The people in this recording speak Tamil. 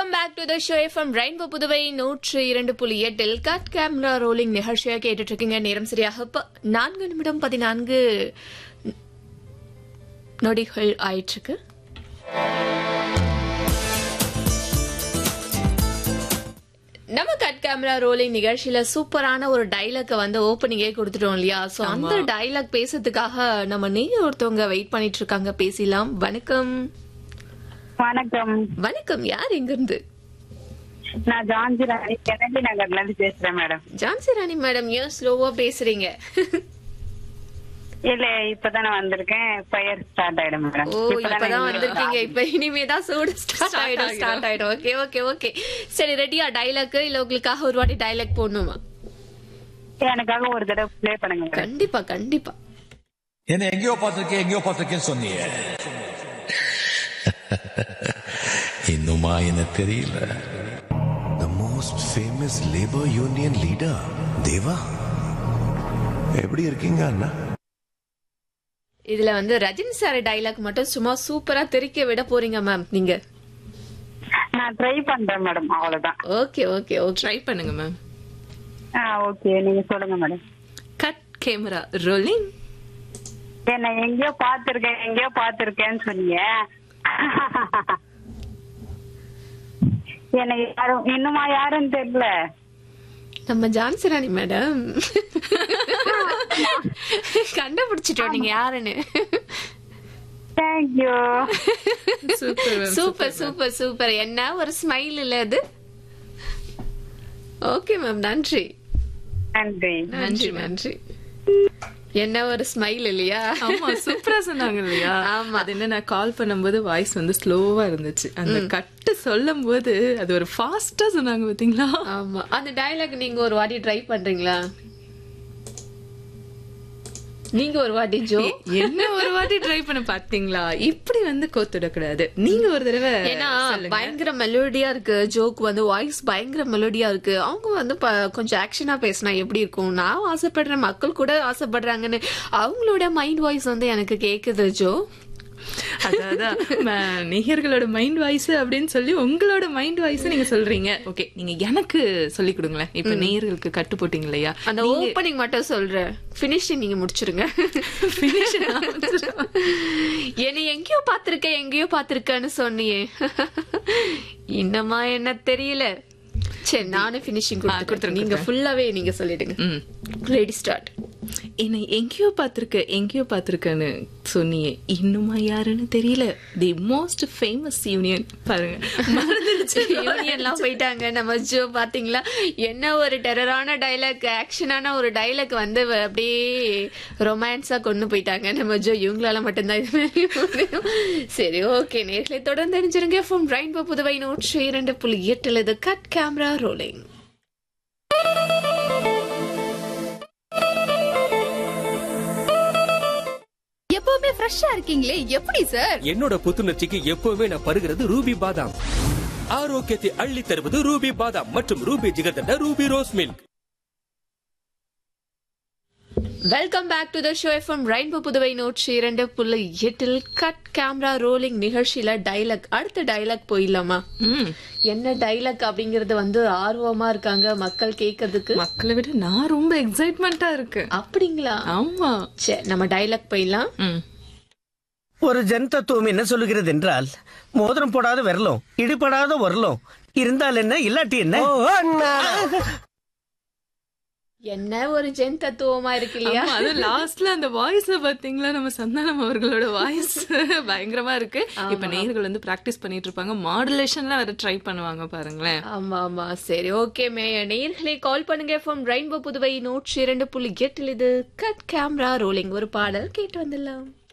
Welcome back to the show FM rainbow Puduvai நூற்று இரண்டு புள்ளி எட்டில் கட் கேமரா ரோலிங் நிகழ்ச்சியாக கேட்டுட்டு இருக்கீங்க நேரம் சரியாக ப- நான்கு நிமிடம் பதினான்கு நொடிகள் ஆயிட்டு இருக்கு நம்ம கட் கேமரா ரோலிங் நிகழ்ச்சியில சூப்பரான ஒரு டைலாக் வந்து ஓப்பனிங்கே கொடுத்துட்டோம் இல்லையா சோ அந்த டைலாக் பேசுறதுக்காக நம்ம நீங்க ஒருத்தவங்க வெயிட் பண்ணிட்டு இருக்காங்க பேசலாம் வணக்கம் வணக்கம் வணக்கம் யார் எங்க இருந்து நான் ஜான்சி ராணி கெனடி நகர்ல இருந்து பேசுறேன் மேடம் ஜான்சி ராணி மேடம் ஏன் ஸ்லோவா பேசுறீங்க இல்ல இப்பதானே வந்திருக்கேன் ஃபயர் ஸ்டார்ட் ஆயிடும் மேடம் ஓ இப்பதான் வந்திருக்கீங்க இப்ப இனிமேதான் சூடு ஸ்டார்ட் ஆயிடும் ஸ்டார்ட் ஆயிடும் ஓகே ஓகே ஓகே சரி ரெடியா டைலாக் இல்ல உங்களுக்காக ஒரு வாட்டி டைலாக் போடணுமா எனக்காக ஒரு தடவை ப்ளே பண்ணுங்க மேடம் கண்டிப்பா கண்டிப்பா என்ன எங்கேயோ பார்த்திருக்கேன் எங்கேயோ பார்த்திருக்கேன்னு சொன்னீங்க இன்னுமா என்ன தெரியல The most famous labor union leader, தேவா எப்படி இருக்கீங்க அண்ணா இதுல வந்து ரஜினி சார் டைலாக் மட்டும் சும்மா சூப்பரா தெரிக்க விட போறீங்க மேம் நீங்க நான் ட்ரை பண்றேன் மேடம் அவ்வளவுதான் ஓகே ஓகே ஓகே ட்ரை பண்ணுங்க மேம் ஆ ஓகே நீங்க சொல்லுங்க மேடம் கட் கேமரா ரோலிங் என்ன எங்கேயோ பாத்திருக்கேன் எங்கேயோ பாத்திருக்கேன்னு சொன்னீங்க என்ன யாரும் இன்னுமா யாருன்னு தெரியல நம்ம ஜான்சி ராணி மேடம் கண்டுபிடிச்சிட்டோம் நீங்க யாருன்னு thank you super super super super என்ன ஒரு ஸ்மைல் இல்ல அது ஓகே மேம் நன்றி நன்றி நன்றி நன்றி என்ன ஒரு ஸ்மைல் இல்லையா ஆமா சூப்பரா சொன்னாங்க இல்லையா ஆமா. அது என்ன நான் கால் பண்ணும்போது வாய்ஸ் வந்து ஸ்லோவா இருந்துச்சு அந்த கட்டு சொல்லும் போது அது ஒரு ஃபாஸ்டா சொன்னாங்க பாத்தீங்களா ஆமா அந்த டயலாக் நீங்க ஒரு வாட்டி ட்ரை பண்றீங்களா நீங்க ஒரு வாட்டி ஜோ என்ன ஒரு வாட்டி ட்ரை பண்ண பாத்தீங்களா இப்படி வந்து கோத்துடக்கூடாது நீங்க ஒரு தடவை ஏன்னா சொல்லுங்க. பயங்கர மெலோடியா இருக்கு ஜோக் வந்து வாய்ஸ் பயங்கர மெலோடியா இருக்கு அவங்க வந்து ப- கொஞ்சம் ஆக்ஷனா பேசினா எப்படி இருக்கும் நான் ஆசைப்படுறேன் மக்கள் கூட ஆசைப்படுறாங்கன்னு அவங்களோட மைண்ட் வாய்ஸ் வந்து எனக்கு கேக்குது ஜோ அதான், அதான். ம- நேயர்களோட மைண்ட் வாய்ஸ் அப்படின்னு சொல்லி உங்களோட மைண்ட் வாய்ஸ் நீங்க சொல்றீங்க ஓகே நீங்க எனக்கு சொல்லி கொடுங்களேன் இப்ப நேயர்களுக்கு கட்டு போட்டீங்க இல்லையா அந்த ஓப்பனிங் மட்டும் சொல்றேன் பினிஷிங் நீங்க முடிச்சிருங்க Finish என்னை எங்கேயோ பாத்திருக்கேன் எங்கேயோ பாத்திருக்கேன்னு சொன்னியே இன்னமா என்ன தெரியல சரி நானும் பினிஷிங் கொடுத்து கொடுத்துருங்க, நீங்க ஃபுல்லாவே நீங்க சொல்லிடுங்க ம். ரெடி ஸ்டார்ட் என்னை எங்கேயோ பாத்திருக்க எங்கேயோ பாத்திருக்கேன்னு சொன்னியே இன்னுமா யாருன்னு தெரியல தி மோஸ்ட் ஃபேமஸ் யூனியன் பாருங்க மறந்துடுச்சு யூனியன்லாம் போயிட்டாங்க நம்ம ஜோ பாத்தீங்களா என்ன ஒரு டெரரான டைலாக் ஆக்ஷனான ஒரு டைலாக் வந்து வ- அப்படியே ரொமான்ஸா கொண்டு போயிட்டாங்க நம்ம ஜோ இவங்களால மட்டும்தான் இது மாதிரி முடியும் சரி ஓகே நேர்களை தொடர்ந்து தெரிஞ்சிருங்க ஃபோன் ரெயின்போ புதுவை நூற்றி இரண்டு புள்ளி எட்டுல இது கட் கேமரா ரோலிங் எப்பவுமே ஃப்ரெஷ்ஷா இருக்கீங்களே எப்படி சார் என்னோட புத்துணர்ச்சிக்கு எப்பவுமே நான் பருகிறது ரூபி பாதாம் ஆரோக்கியத்தை அள்ளி தருவது ரூபி பாதாம் மற்றும் Ruby Jigarthanda Ruby rose milk welcome back to the show FM rainbow Puduvai நூற்றி இரண்டு புள்ளி எட்டில் கட் கேமரா ரோலிங் நிகழ்ச்சியில டைலாக் அடுத்த டைலாக் போயிடலாமா ம். என்ன டைலாக் அப்படிங்கறது வந்து ஆர்வமா இருக்காங்க மக்கள் கேட்கறதுக்கு மக்களை விட நான் ரொம்ப எக்ஸைட்மெண்டா இருக்கு அப்படிங்களா ஆமா சரி நம்ம டைலாக் போயிடலாம் ம். ஒரு ஜன் தத்துவம் என்ன சொல்லுகிறது என்றால் மோதிரம் போடாத விரலும் இடிபடாத உரலும் இருந்தால் என்ன இல்லாட்டி என்ன என்ன ஒரு ஜென் தத்துவமா இருக்கு இல்லையா ஆமா, அதுவும் லாஸ்ட்ல அந்த வாய்ஸ் பாத்தீங்களா நம்ம சந்தானம் அவர்களோட வாய்ஸ் பயங்கரமா இருக்கு இப்ப நேயர்கள் வந்து பிராக்டிஸ் பண்ணிட்டு இருப்பாங்க மாடுலேஷன்லாம் வேற ட்ரை பண்ணுவாங்க பாருங்களேன் ஆமா ஆமா சரி ஓகே மே நேயர்களை கால் பண்ணுங்க ஃப்ரம் ரெயின்போ புதுவை நூற்றி இரண்டு புள்ளி எட்டில் இது கட் கேமரா ரோலிங் ஒரு பாடல் கேட்டு வந்துடலாம்